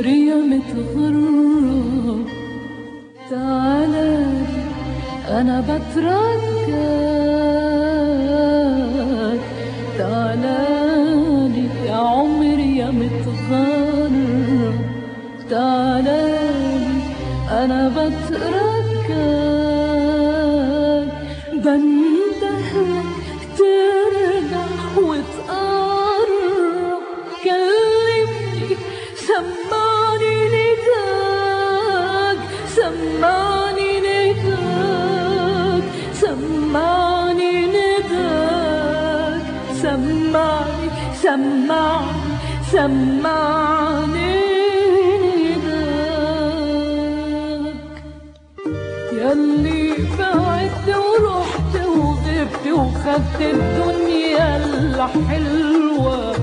عمري يا متغرب تعالى أنا بترجاك تعالى لي يا عمري يا متغرب تعالى لي أنا بترجاك بندهلك ترجع وتقرب كلمني سمعني نداك سمعني نداك سمعني نداك سمعني سمعني سمعني نداك ياللي بعدت ورحت وغبت وخدت الدنيا الحلوة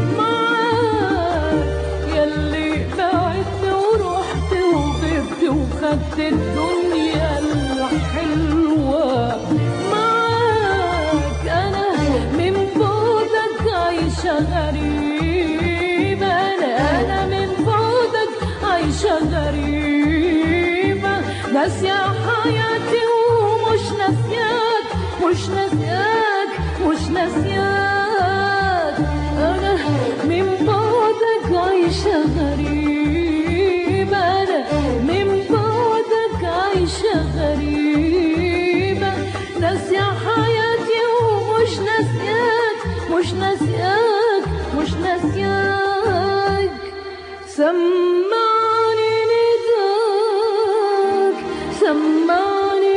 معاك ياللي بعدت ورحت وغبت وخدت الدنيا الحلوة معاك أنا من بعدك عايشة غريبة أنا أنا من بعدك عايشة غريبة ناسية حياتي ومش ناسياك مش ناسياك مش ناسياك أنا من بعدك عايشة غريبة أنا من بعدك عايشة غريبة ناسية حياتي ومش ناسياك مش ناسياك مش ناسياك سمعني نداك سمعني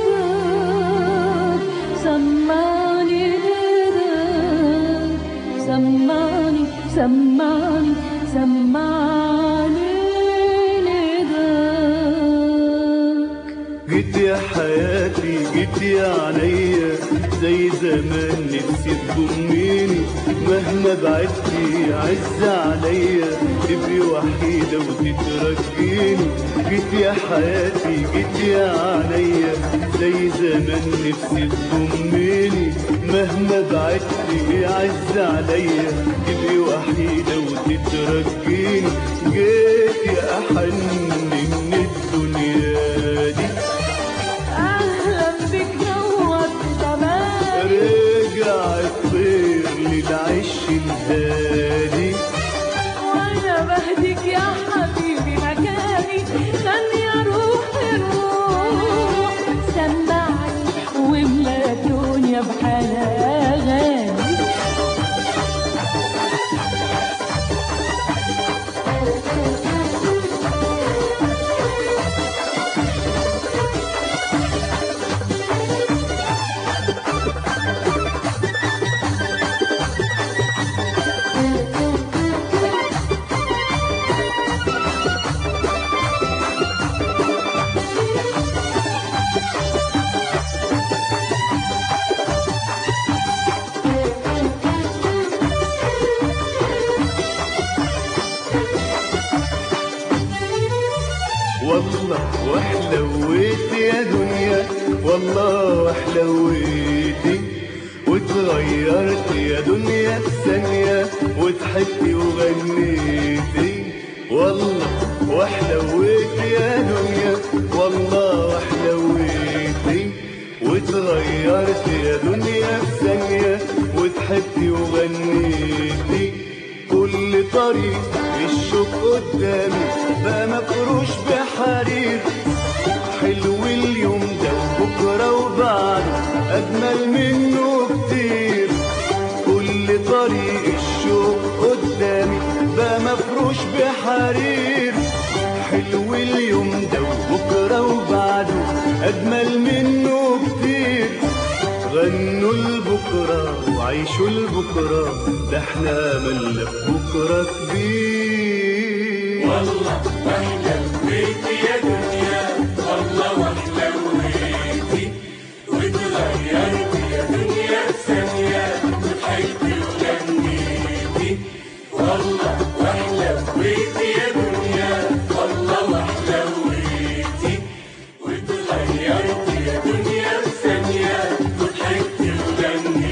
نداك سمعني نداك سمعني سمعني سمعني نداك جيت يا حياتي جيت يا عينيا زي زمان نفسي تضميني مهما بعدتي عز عليا تبقي وحيدة وتترجيني جيت يا حياتي جيت يا عينيا زي زمان نفسي تضميني مهما بعدتي عز عليا تبقي وحيدة وتترجيني جيت يا أحن من الدنيا دي أهلا بك نورت زمان رجع الطير للعش الهادي وانا بهديك يا حبيبي مكاني ثانية روحي الروح سمعني واملا الدنيا بحالها اغاني والله وحلويت يا دنيا والله وحلويتي وتغيرت يا دنيا في ثانية وضحكتي وغنيتي والله وحلويت يا دنيا والله وحلويتي وتغيرت يا دنيا في ثانية وضحكتي وغنيتي كل طريق الشوق قدامي بقى مفروش بحرير حلو اليوم ده وبكره وبعده اجمل منه كتير كل طريق الشوق قدامي بقى مفروش بحرير حلو اليوم ده وبكره وبعده اجمل منه كتير غنوا لبكرة وعيشوا لبكرة ده احنا ملنا في بكرة كبير والله وحلويت يا دنيا والله وحلويتي واتغيرت يا دنيا في ثانية وضحكتي وغنيتي والله وحلويت يا دنيا والله وحلويتي واتغيرت يا دنيا في ثانية وضحكتي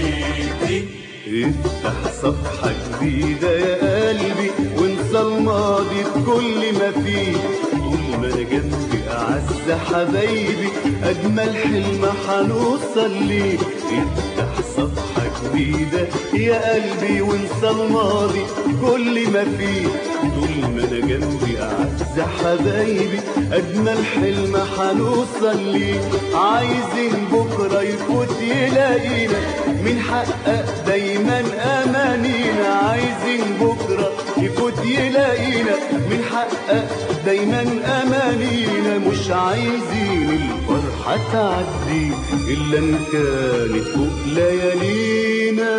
وغنيتي افتح صفحة جديدة يا قلبي وانسى الماضي الماضي بكل ما فيه طول ما انا جنبي اعز حبايبي اجمل حلم هنوصل ليه افتح صفحة جديدة يا قلبي وانسى الماضي كل ما فيه طول ما انا جنبي اعز حبايبي اجمل حلم هنوصل ليه عايزين بكرة يفوت يلاقينا من حقق دايما امانينا عايزين بكرة يفوت يلاقينا من حقق دايما امانينا مش عايزين الفرحة تعدي الا ان كانت فوق ليالينا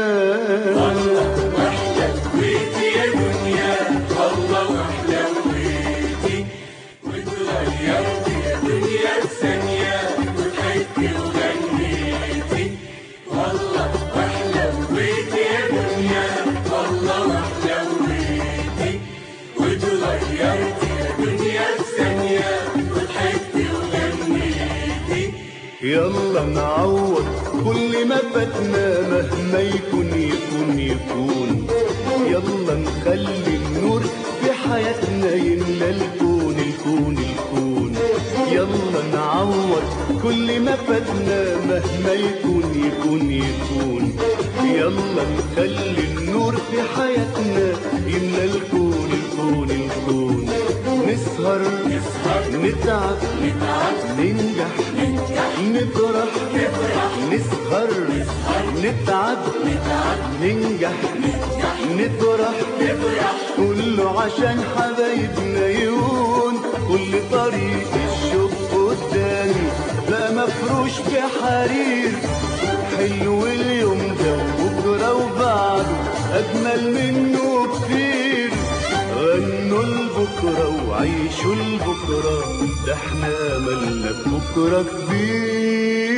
وحلويتي يا دنيا والله وحلويتي واتغيرتي يا دنيا بثانية وضحكتي وغنيتي والله وحلويتي يا دنيا والله وحلويتي واتغيرتي يا دنيا بثانية وضحكتي وغنيتي يلا نعوض كل ما فاتنا مهما يكون يكون يكون يلا نخلي النور في حياتنا يملى الكون الكون الكون يلا نعوض كل ما فاتنا مهما يكون يكون يكون يلا نخلي النور في حياتنا يملى الكون الكون الكون نسهر نتعب ننجح نفرح نسهر نتعب ننجح نفرح كله عشان حبايبنا يهون كل طريق الشوق قدامي بقى مفروش بحرير حلو اليوم ده وبكره وبعده اجمل منه كتير غنوا لبكره وعيشوا لبكره ده احنا املنا بكره كبير